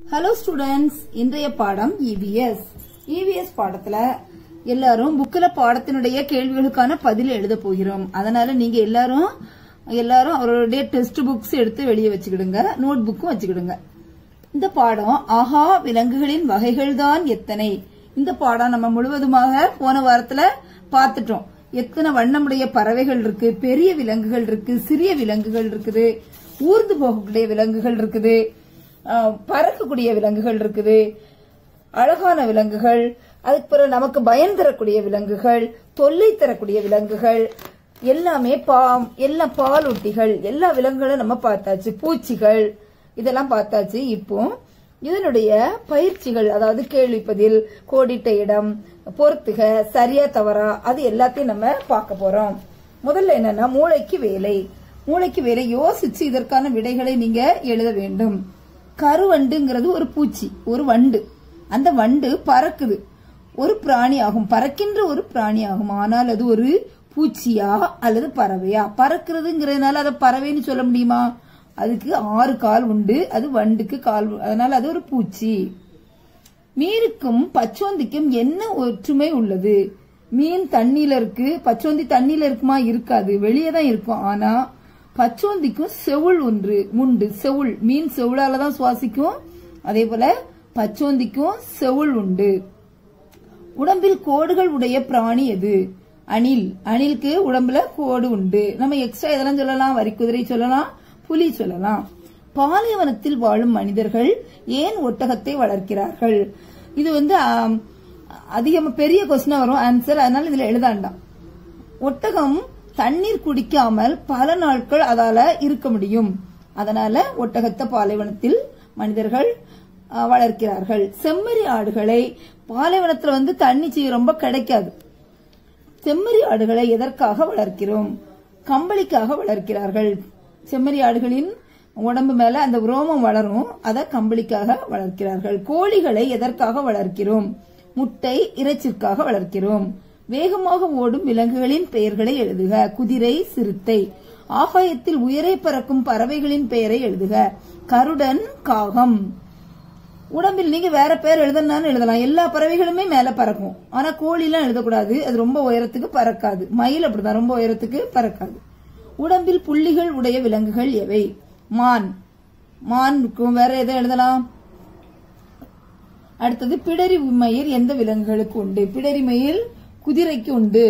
hello students இன்றைய பாடம் EVS EVS பாடத்துல எல்லாரும் புக்ல பாடத்தினுடைய கேள்விகளுக்கான பதில் எழுத போகிறோம் அதனால நீங்க எல்லாரும் எல்லாரும் அவருடைய டெஸ்ட் புக்ஸ் எடுத்து வெளியே வச்சுக்கிடுங்க நோட் புக்கும் வச்சுக்கிடுங்க இந்த பாடம் ஆஹா விலங்குகளின் வகைகள் தான் எத்தனை இந்த பாடம் நம்ம முழுவதுமாக போன வாரத்துல பார்த்துட்டோம் எத்தனை வண்ணமுடைய பறவைகள் இருக்கு பெரிய விலங்குகள் இருக்கு சிறிய விலங்குகள் இருக்குது ஊர்ந்து போகக்கூடிய விலங்குகள் இருக்குது ஆஹ், பறக்கக்கூடிய விலங்குகள் இருக்குது அழகான விலங்குகள் அதுக்கு பிறகு நமக்கு பயன் தரக்கூடிய விலங்குகள் தொல்லை தரக்கூடிய விலங்குகள் எல்லாமே பா எல்லாம் பாலூட்டிகள் எல்லா விலங்குகளும் நம்ம பார்த்தாச்சு பூச்சிகள் இதெல்லாம் பார்த்தாச்சு இப்போ இதனுடைய பயிற்சிகள் அதாவது கேள்விப்பதில் கோடிட்ட இடம் பொறுத்துக சரியா தவறா அது எல்லாத்தையும் நம்ம பார்க்க போறோம் முதல்ல என்னன்னா மூளைக்கு வேலை மூளைக்கு வேலை யோசிச்சு இதற்கான விடைகளை நீங்க எழுத வேண்டும் கருவண்டுங்கிறது ஒரு பூச்சி ஒரு வண்டு அந்த வண்டு பறக்குது ஒரு பிராணி ஆகும் பறக்கின்ற ஒரு பிராணி ஆகும் ஆனால் அது ஒரு பூச்சியா அல்லது பறவையா பறக்கிறதுங்கிறதுனால அதை பறவைன்னு சொல்ல முடியுமா அதுக்கு ஆறு கால் உண்டு அது வண்டுக்கு கால் உ- அதனால அது ஒரு பூச்சி மீனுக்கும் பச்சோந்திக்கும் என்ன ஒற்றுமை உள்ளது மீன் தண்ணியில இருக்கு பச்சோந்தி தண்ணியில இருக்குமா இருக்காது வெளியே தான் இருக்கும் ஆனா பச்சோந்திக்கும் செவுள் ஒன்று உண்டு செவுள் மீன் செவுளால தான் சுவாசிக்கும் அதே போல பச்சோந்திக்கும் செவுள் உண்டு உடம்பில் கோடுகள் உடைய பிராணி எது அணில் அணிலுக்கு உடம்புல கோடு உண்டு நம்ம எக்ஸ்ட்ரா இதெல்லாம் சொல்லலாம் வரிக்குதிரை சொல்லலாம் புலி சொல்லலாம் பாலைவனத்தில் வாழும் மனிதர்கள் ஏன் ஒட்டகத்தை வளர்க்கிறார்கள் இது வந்து ஆம், அதிகமா பெரிய கொஸ்டின் வரும் ஆன்சர் அதனால இதுல எழுதாண்டாம் ஒட்டகம் தண்ணீர் குடிக்காமல் பல நாட்கள் அதால இருக்க முடியும் அதனால ஒட்டகத்தை பாலைவனத்தில் மனிதர்கள் அஹ், வளர்க்கிறார்கள் செம்மறி ஆடுகளை பாலைவனத்துல வந்து தண்ணி சீ- ரொம்ப கிடைக்காது செம்மறி ஆடுகளை எதற்காக வளர்க்கிறோம் கம்பளிக்காக வளர்க்கிறார்கள் செம்மறி ஆடுகளின் உடம்பு மேல அந்த ரோமம் வளரும் அதை கம்பளிக்காக வளர்க்கிறார்கள் கோழிகளை எதற்காக வளர்க்கிறோம் முட்டை இறைச்சிற்காக வளர்க்கிறோம் வேகமாக ஓடும் விலங்குகளின் பெயர்களை எழுதுக குதிரை சிறுத்தை ஆகாயத்தில் உயரே பறக்கும் பறவைகளின் பெயரை எழுதுக கருடன் காகம் உடம்பில் நீங்க வேற பேர் எழுதணும்னாலும் எழுதலாம் எல்லா பறவைகளுமே மேல பறக்கும் ஆனா கோழி எல்லாம் எழுதக்கூடாது அது ரொம்ப உயரத்துக்கு பறக்காது மயில் அப்படிதான் ரொம்ப உயரத்துக்கு பறக்காது உடம்பில் புள்ளிகள் உடைய விலங்குகள் எவை மான் மான் இருக்கும் வேற எதை எழுதலாம் அடுத்தது பிடரி மயில் எந்த விலங்குகளுக்கு உண்டு பிடரி மயில் குதிரைக்கு உண்டு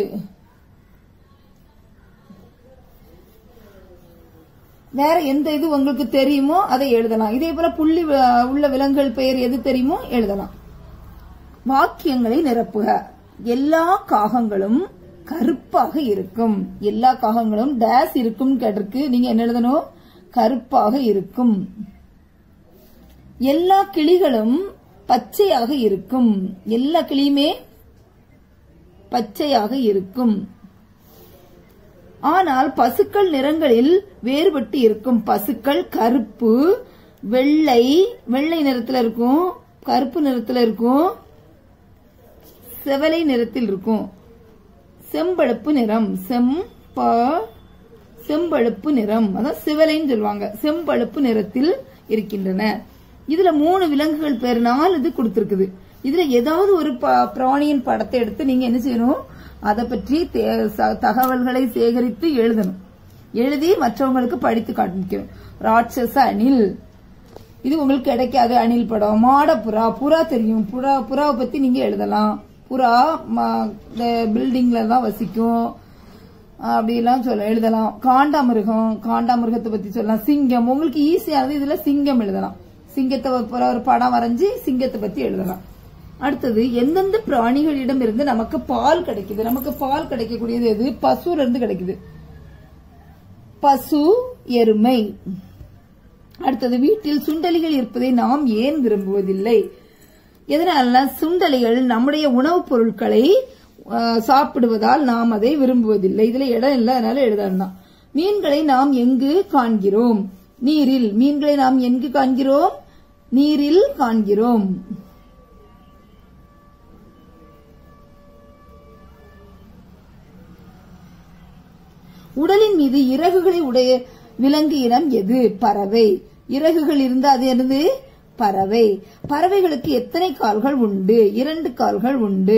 வேற எந்த இது உங்களுக்கு தெரியுமோ அதை எழுதலாம் இதே போல புள்ளி வ- உள்ள விலங்குகள் பெயர் எது தெரியுமோ எழுதலாம் வாக்கியங்களை நிரப்புக எல்லா காகங்களும் கருப்பாக இருக்கும் எல்லா காகங்களும் டேஸ் இருக்கும் கேட்டிருக்கு நீங்க என்ன எழுதணும் கருப்பாக இருக்கும் எல்லா கிளிகளும் பச்சையாக இருக்கும் எல்லா கிளியுமே பச்சையாக இருக்கும் ஆனால் பசுக்கள் நிறங்களில் வேறுபட்டு இருக்கும் பசுக்கள் கருப்பு வெள்ளை வெள்ளை நிறத்துல இருக்கும் கருப்பு நிறத்துல இருக்கும் செவலை நிறத்தில் இருக்கும் செம்பழுப்பு நிறம் செம் ப செம்பழுப்பு நிறம் அதான் சிவலைன்னு சொல்லுவாங்க செம்பழுப்பு நிறத்தில் இருக்கின்றன இதுல மூணு விலங்குகள் பேர் நாலு இது கொடுத்திருக்குது இதுல ஏதாவது ஒரு ப- பிராணியின் படத்தை எடுத்து நீங்க என்ன செய்யணும் அதை பற்றி தே- ச- தகவல்களை சேகரித்து எழுதணும் எழுதி மற்றவங்களுக்கு படித்து காண்பிக்கணும் ராட்சச அணில் இது உங்களுக்கு கிடைக்காது அணில் படம் மாடப்புறா புறா தெரியும் புறா புறாவை பத்தி நீங்க எழுதலாம் புறா ம- இந்த பில்டிங்ல தான் வசிக்கும் அப்படிலாம் சொல்ல எழுதலாம் காண்டாமிருகம் காண்டாமிருகத்தை பத்தி சொல்லலாம் சிங்கம் உங்களுக்கு ஈஸியானது இதுல சிங்கம் எழுதலாம் சிங்கத்தை ஒரு- ஒரு படம் வரைஞ்சி சிங்கத்தை பத்தி எழுதலாம் அடுத்தது எந்தெந்த பிராணிகளிடம் இருந்து நமக்கு பால் கிடைக்குது நமக்கு பால் கிடைக்கக்கூடியது எது பசுல இருந்து கிடைக்குது பசு எருமை அடுத்தது வீட்டில் சுண்டலிகள் இருப்பதை நாம் ஏன் விரும்புவதில்லை எதனால சுண்டலிகள் நம்முடைய உணவுப் பொருட்களை அஹ், சாப்பிடுவதால் நாம் அதை விரும்புவதில்லை இதுல இடம் இல்லை அதனால எழுதலாம் மீன்களை நாம் எங்கு காண்கிறோம் நீரில் மீன்களை நாம் எங்கு காண்கிறோம் நீரில் காண்கிறோம் உடலின் மீது இறகுகளை உடைய விலங்கு இனம் எது பறவை இறகுகள் இருந்தா அது என்னது பறவை பறவைகளுக்கு எத்தனை கால்கள் உண்டு இரண்டு கால்கள் உண்டு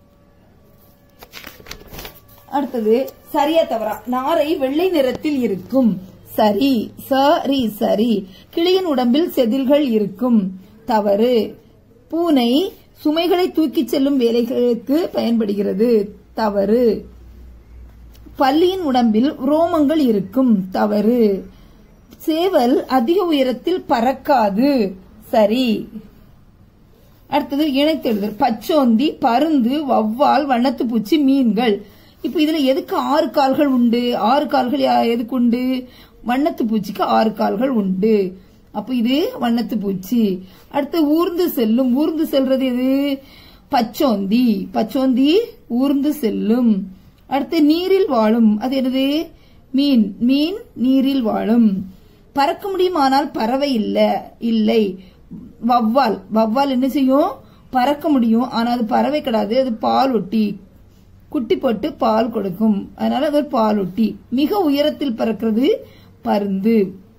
அடுத்தது சரியா தவறா நாரை வெள்ளை நிறத்தில் இருக்கும் சரி சரி சரி கிளியின் உடம்பில் செதில்கள் இருக்கும் தவறு பூனை சுமைகளை தூக்கிச் செல்லும் வேலைகளுக்கு பயன்படுகிறது தவறு பல்லியின் உடம்பில் ரோமங்கள் இருக்கும் தவறு சேவல் அதிக உயரத்தில் பறக்காது சரி அடுத்தது இணைத்தெழுதல் பச்சோந்தி பருந்து வவ்வால் வண்ணத்து பூச்சி மீன்கள் இப்ப இதுல எதுக்கு ஆறு கால்கள் உண்டு ஆறு கால்கள் யா- எதுக்கு உண்டு வண்ணத்து பூச்சிக்கு ஆறு கால்கள் உண்டு அப்ப இது வண்ணத்து பூச்சி அடுத்து ஊர்ந்து செல்லும் ஊர்ந்து செல்றது எது பச்சோந்தி பச்சோந்தி ஊர்ந்து செல்லும் அடுத்து நீரில் வாழும் அது என்னது மீன் மீன் நீரில் வாழும் பறக்க முடியுமானால் பறவை இல்ல இல்லை வவ்வால் வவ்வால் என்ன செய்யும் பறக்க முடியும் ஆனா அது பறவை கிடையாது அது பால் ஒட்டி குட்டி போட்டு பால் கொடுக்கும் அதனால அது ஒரு பால் ஒட்டி மிக உயரத்தில் பறக்கிறது பருந்து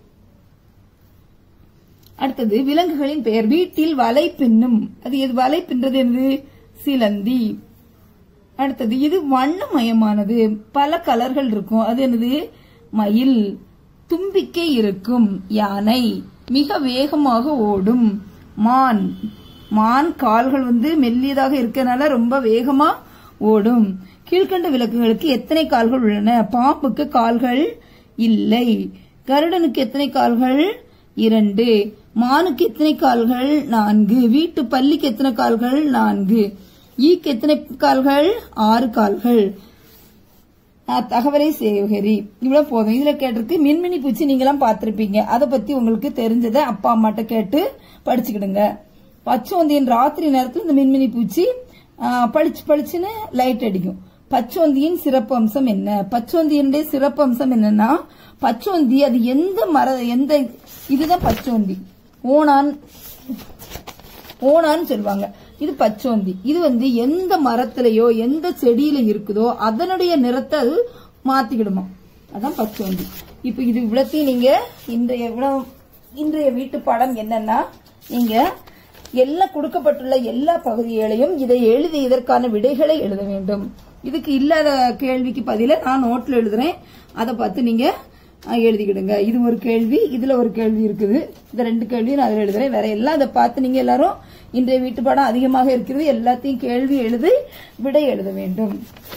அடுத்தது விலங்குகளின் பெயர் வீட்டில் வலை பின்னும் அது எது வலை பின்றது என்னது சிலந்தி அடுத்தது இது வண்ணமயமானது பல கலர்கள் இருக்கும் அது என்னது மயில் தும்பிக்கை இருக்கும் யானை மிக வேகமாக ஓடும் மான் மான் கால்கள் வந்து மெல்லியதாக இருக்கறனால ரொம்ப வேகமா ஓடும் கீழ்கண்ட விலங்குகளுக்கு எத்தனை கால்கள் உள்ளன பாம்புக்கு கால்கள் இல்லை கருடனுக்கு எத்தனை கால்கள் இரண்டு மானுக்கு எத்தனை கால்கள் நான்கு வீட்டு பல்லிக்கு எத்தனை கால்கள் நான்கு ஈக்கு எத்தனை கால்கள் ஆறு கால்கள் ஆஹ், தகவலை சேகரி இவ்வளவு போதும் இதுல கேட்டிருக்கு மின்மினி பூச்சி நீங்களாம் பார்த்திருப்பீங்க அதை பத்தி உங்களுக்கு தெரிஞ்சதை அப்பா அம்மாட்ட கேட்டு படிச்சுக்கிடுங்க பச்சோந்தியின் ராத்திரி நேரத்துல இந்த மின்மினி பூச்சி ஆஹ், பளிச்சு பளிச்சுன்னு லைட் அடிக்கும் பச்சோந்தியின் சிறப்பு அம்சம் என்ன பச்சோந்தியினுடைய சிறப்பு அம்சம் என்னன்னா பச்சோந்தி அது எந்த மர எந்த இதுதான் பச்சோந்தி ஓணான் ஓணான்னு சொல்லுவாங்க இது பச்சோந்தி இது வந்து எந்த மரத்திலயோ எந்த செடியில இருக்குதோ அதனுடைய நிறத்தை அது மாத்திக்கிடுமா அதான் பச்சோந்தி இப்ப இது இவ்வளத்தையும் நீங்க இன்றைய இவ்வளவு இன்றைய வீட்டு பாடம் என்னன்னா நீங்க எல்லா கொடுக்கப்பட்டுள்ள எல்லா பகுதிகளையும் இதை எழுதி இதற்கான விடைகளை எழுத வேண்டும் இதுக்கு இல்லாத கேள்விக்கு பதில நான் நோட்ல எழுதுறேன் அதை பார்த்து நீங்க அஹ், எழுதிக்கிடுங்க இது ஒரு கேள்வி இதுல ஒரு கேள்வி இருக்குது இந்த ரெண்டு கேள்வியும் நான் அதில் எழுதுறேன் வேற எல்லாம் அதை பார்த்து நீங்க எல்லாரும் இன்றைய வீட்டு பாடம் அதிகமாக இருக்கிறது எல்லாத்தையும் கேள்வி எழுதி விடை எழுத வேண்டும்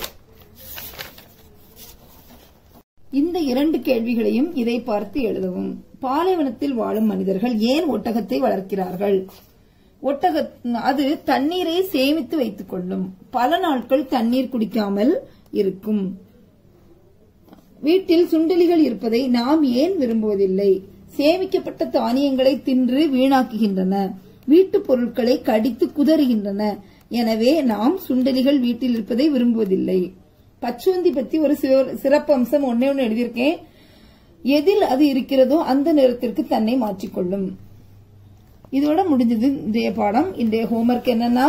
இந்த இரண்டு கேள்விகளையும் இதை பார்த்து எழுதவும் பாலைவனத்தில் வாழும் மனிதர்கள் ஏன் ஒட்டகத்தை வளர்க்கிறார்கள் ஒட்டக அது தண்ணீரை சேமித்து வைத்துக் கொள்ளும் பல நாட்கள் தண்ணீர் குடிக்காமல் இருக்கும் வீட்டில் சுண்டலிகள் இருப்பதை நாம் ஏன் விரும்புவதில்லை சேமிக்கப்பட்ட தானியங்களை தின்று வீணாக்குகின்றன வீட்டுப் பொருட்களை கடித்து குதறுகின்றன எனவே நாம் சுண்டலிகள் வீட்டில் இருப்பதை விரும்புவதில்லை பச்சோந்தி பத்தி ஒரு சிற- சிறப்பு அம்சம் ஒன்னே ஒன்னு எழுதியிருக்கேன் எதில் அது இருக்கிறதோ அந்த நேரத்திற்கு தன்னை மாற்றிக்கொள்ளும் இதோட முடிஞ்சது இன்றைய பாடம் இன்றைய ஹோம்ஒர்க் என்னன்னா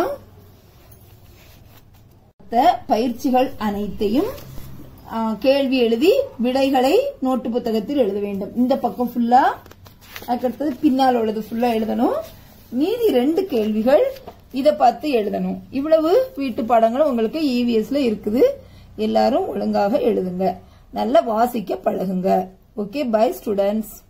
மத்த பயிற்சிகள் அனைத்தையும் ஆ, கேள்வி எழுதி விடைகளை நோட்டு புத்தகத்தில் எழுத வேண்டும் இந்த பக்கம் ஃபுல்லா அதுக்கடுத்தது பின்னால் உள்ளது ஃபுல்லா எழுதணும் மீதி ரெண்டு கேள்விகள் இத பார்த்து எழுதணும் இவ்வளவு வீட்டு பாடங்களும் உங்களுக்கு இவிஎஸ்ல இருக்குது எல்லாரும் ஒழுங்காக எழுதுங்க நல்லா வாசிக்க பழகுங்க ஓகே பை ஸ்டூடெண்ட்ஸ்